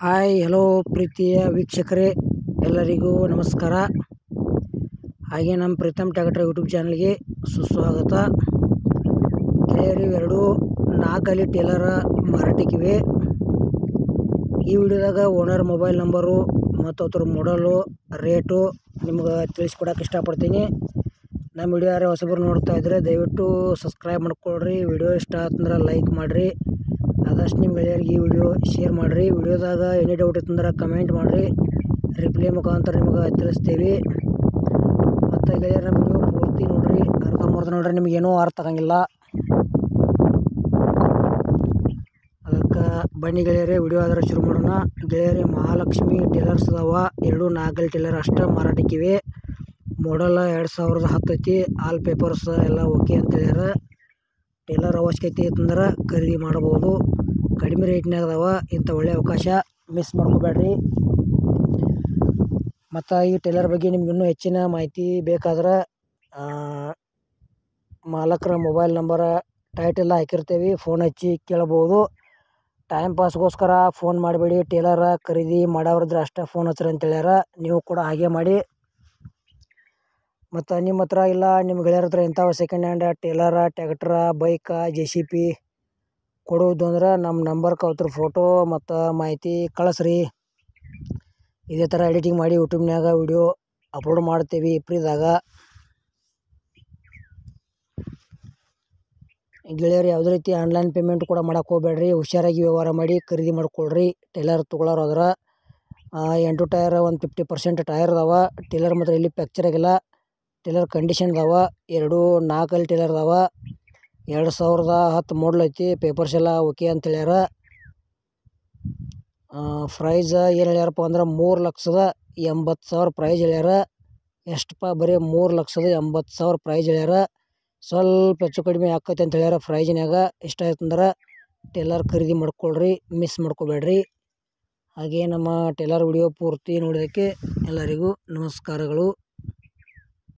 hi hello ಪ್ರೀತಿಯ ವೀಕ್ಷಕರೇ ಎಲ್ಲರಿಗೂ ನಮಸ್ಕಾರ ಹಾಗೆ ನಮ್ಮ ಪ್ರೀತಮ್ ಟ್ಯಾಕ್ಟರ್ ಯೂಟ್ಯೂಬ್ ಚಾನಲ್ಗೆ ಸುಸ್ವಾಗತ ಗೆಳೆಯರು ಎರಡು ನಾಲ್ಕಲ್ಲಿ ಟೇಲರ ಮಾರಾಟಕ್ಕಿವೆ ಈ ವಿಡಿಯೋದಾಗ ಓನರ್ ಮೊಬೈಲ್ ನಂಬರು ಮತ್ತು ಅದ್ರ ಮಾಡಲು ರೇಟು ನಿಮ್ಗೆ ತಿಳಿಸ್ಕೊಡಕ್ಕೆ ಇಷ್ಟಪಡ್ತೀನಿ ನಮ್ಮ ವಿಡಿಯೋ ಯಾರು ಹೊಸಬರು ನೋಡ್ತಾ ಇದ್ದರೆ ದಯವಿಟ್ಟು ಸಬ್ಸ್ಕ್ರೈಬ್ ಮಾಡ್ಕೊಳ್ರಿ ವಿಡಿಯೋ ಇಷ್ಟ ಆತಂದ್ರೆ ಲೈಕ್ ಮಾಡಿರಿ ಆದಷ್ಟು ನಿಮ್ಮ ಗೆಳೆಯರಿಗೆ ಈ ವಿಡಿಯೋ ಶೇರ್ ಮಾಡಿರಿ ವಿಡಿಯೋದಾಗ ಏನೇ ಡೌಟ್ ಇತ್ತಂದ್ರೆ ಕಮೆಂಟ್ ಮಾಡಿರಿ ರಿಪ್ಲೈ ಮುಖಾಂತರ ನಿಮ್ಗೆ ತಿಳಿಸ್ತೀವಿ ಮತ್ತು ಗೆಳೆಯರು ನಮ್ಮ ವಿಡಿಯೋ ಪೂರ್ತಿ ನೋಡಿರಿ ಅರ್ಧಂಬರ್ಧ ನೋಡ್ರಿ ನಿಮಗೇನೂ ಅರ್ಥ ಆಗಂಗಿಲ್ಲ ಅದಕ್ಕೆ ಬನ್ನಿ ಗೆಳೆಯರೇ ವಿಡಿಯೋ ಆದ್ರೆ ಶುರು ಮಾಡೋಣ ಗೆಳೆಯರೇ ಮಹಾಲಕ್ಷ್ಮಿ ಟೇಲರ್ಸ್ ಅದಾವ ಎರಡು ನಾಲ್ಕಲ್ಲಿ ಟೇಲರ್ ಅಷ್ಟೇ ಮಾರಾಟಕ್ಕಿವೆ ಮಾಡಲ್ ಎರಡು ಸಾವಿರದ ಹತ್ತು ಐತಿ ಆಲ್ ಪೇಪರ್ಸ್ ಎಲ್ಲ ಓಕೆ ಅಂತ ಹೇಳ್ಯಾರ ಟೇಲರ್ ಅವಶ್ಯಕತೆ ಇತ್ತಂದ್ರೆ ಖರೀದಿ ಮಾಡ್ಬೋದು ಕಡಿಮೆ ರೇಟ್ನಾಗ ಅದಾವ ಇಂಥ ಒಳ್ಳೆಯ ಅವಕಾಶ ಮಿಸ್ ಮಾಡ್ಕೋಬೇಡ್ರಿ ಮತ್ತು ಈ ಟೇಲರ್ ಬಗ್ಗೆ ನಿಮ್ಗೆ ಇನ್ನೂ ಹೆಚ್ಚಿನ ಮಾಹಿತಿ ಬೇಕಾದ್ರೆ ಮಾಲಕರ ಮೊಬೈಲ್ ನಂಬರ ಟೈಟೆಲ್ಲ ಹಾಕಿರ್ತೀವಿ ಫೋನ್ ಹಚ್ಚಿ ಕೇಳ್ಬೋದು ಟೈಮ್ ಪಾಸ್ಗೋಸ್ಕರ ಫೋನ್ ಮಾಡಬೇಡಿ ಟೇಲರ ಖರೀದಿ ಮಾಡೋರಿದ್ರೆ ಅಷ್ಟೇ ಫೋನ್ ಹಚ್ರಿ ಅಂತ ಹೇಳ್ಯಾರ ನೀವು ಕೂಡ ಹಾಗೆ ಮಾಡಿ ಮತ್ತು ನಿಮ್ಮ ಹತ್ರ ಇಲ್ಲ ನಿಮ್ಮ ಗೆಳೆಯರ ಹತ್ರ ಇಂಥವು second hand trailer tractor bike J C B ಕೊಡುವುದು ಅಂದ್ರೆ ನಮ್ಮ ನಂಬರ್ಗೆ ಅವ್ರ ಫೋಟೋ ಮತ್ತು ಮಾಹಿತಿ ಕಳಿಸ್ರಿ ಇದೇ ಥರ ಎಡಿಟಿಂಗ್ ಮಾಡಿ ಯೂಟ್ಯೂಬ್ನ್ಯಾಗ ವಿಡಿಯೋ ಅಪ್ಲೋಡ್ ಮಾಡ್ತೀವಿ ಫ್ರೀದಾಗ ಗೆಳೆಯರು ಯಾವುದೇ ರೀತಿ ಆನ್ಲೈನ್ ಪೇಮೆಂಟ್ ಕೂಡ ಮಾಡೋಕೆ ಹೋಗ್ಬೇಡ್ರಿ ಹುಷಾರಾಗಿ ವ್ಯವಹಾರ ಮಾಡಿ ಖರೀದಿ ಮಾಡ್ಕೊಳ್ರಿ ಟೇಲರ್ ತೊಗೊಳೋರು ಅದ್ರ ಎಂಟು ಟೈರ್ ಒಂದು ಫಿಫ್ಟಿ ಪರ್ಸೆಂಟ್ ಟೈರ್ ಅದಾವ ಟೇಲರ್ ಮಾತ್ರ ಇಲ್ಲಿ ಫ್ಯಾಕ್ಚರ್ ಆಗಿಲ್ಲ ಟೇಲರ್ ಕಂಡೀಷನ್ ಅದಾವ ಎರಡು ನಾಲ್ಕಲ್ಲಿ ಟೇಲರ್ ಅದಾವ ಎರಡು ಸಾವಿರದ ಹತ್ತು ಮಾಡಲ್ ಐತಿ ಪೇಪರ್ಸ್ ಎಲ್ಲ ಓಕೆ ಅಂತ ಹೇಳ್ಯಾರ ಪ್ರೈಸ್ ಏನು ಹೇಳ್ಯಾರಪ್ಪ ಅಂದ್ರೆ ಮೂರು ಲಕ್ಷದ ಎಂಬತ್ತು ಸಾವಿರ ಪ್ರೈಸ್ ಹೇಳ್ಯಾರ ಎಷ್ಟಪ್ಪ ಬರೀ ಮೂರು ಲಕ್ಷದ ಎಂಬತ್ತು ಸಾವಿರ ಪ್ರೈಸ್ ಹೇಳ್ಯಾರ ಸ್ವಲ್ಪ ಹೆಚ್ಚು ಕಡಿಮೆ ಆಕೈತೆ ಅಂತ ಹೇಳ್ಯಾರ ಪ್ರೈಜ್ನ್ಯಾಗ ಇಷ್ಟ ಆಯ್ತಂದ್ರೆ ಟೇಲರ್ ಖರೀದಿ ಮಾಡ್ಕೊಳ್ರಿ ಮಿಸ್ ಮಾಡ್ಕೋಬೇಡ್ರಿ ಹಾಗೆ ನಮ್ಮ ಟೇಲರ್ ವಿಡಿಯೋ ಪೂರ್ತಿ ನೋಡೋದಕ್ಕೆ ಎಲ್ಲರಿಗೂ ನಮಸ್ಕಾರಗಳು